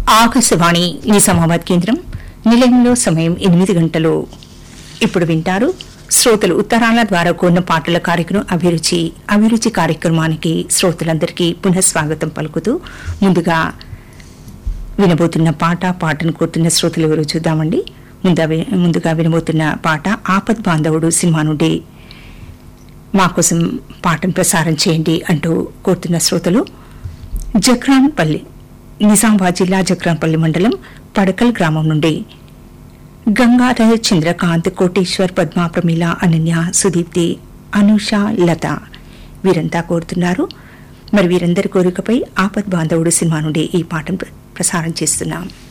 ఆకాశవాణి నిజామాబాద్ కేంద్రం నిలయంలో సమయం ఎనిమిది గంటలు ఇప్పుడు వింటారు శ్రోతలు ఉత్తరాల ద్వారా కోరిన పాటల కార్యక్రమం అభిరుచి అభిరుచి కార్యక్రమానికి శ్రోతలందరికీ పునఃస్వాగతం పలుకుతూ ముందుగా వినబోతున్న పాట పాటను కోరుతున్న శ్రోతలు ఎవరో చూద్దామండి ముందా వి- ముందుగా వినబోతున్న పాట ఆపద్ బాంధవుడు సినిమా నుండి మా కోసం పాటను ప్రసారం చేయండి అంటూ కోరుతున్న శ్రోతలు జక్రాన్పల్లి నిజామాబాద్ జిల్లా జక్రాన్పల్లి మండలం పడకల్ గ్రామం నుండి గంగాధర్ చంద్రకాంత్ కోటేశ్వర్ పద్మా ప్రమీల అనన్య సుదీప్తి అనుష లత వీరంతా కోరుతున్నారు మరి వీరందరి కోరికపై ఆపద్ బాంధవుడు సినిమా నుండి ఈ పాటను ప్ర- ప్రసారం చేస్తున్నాం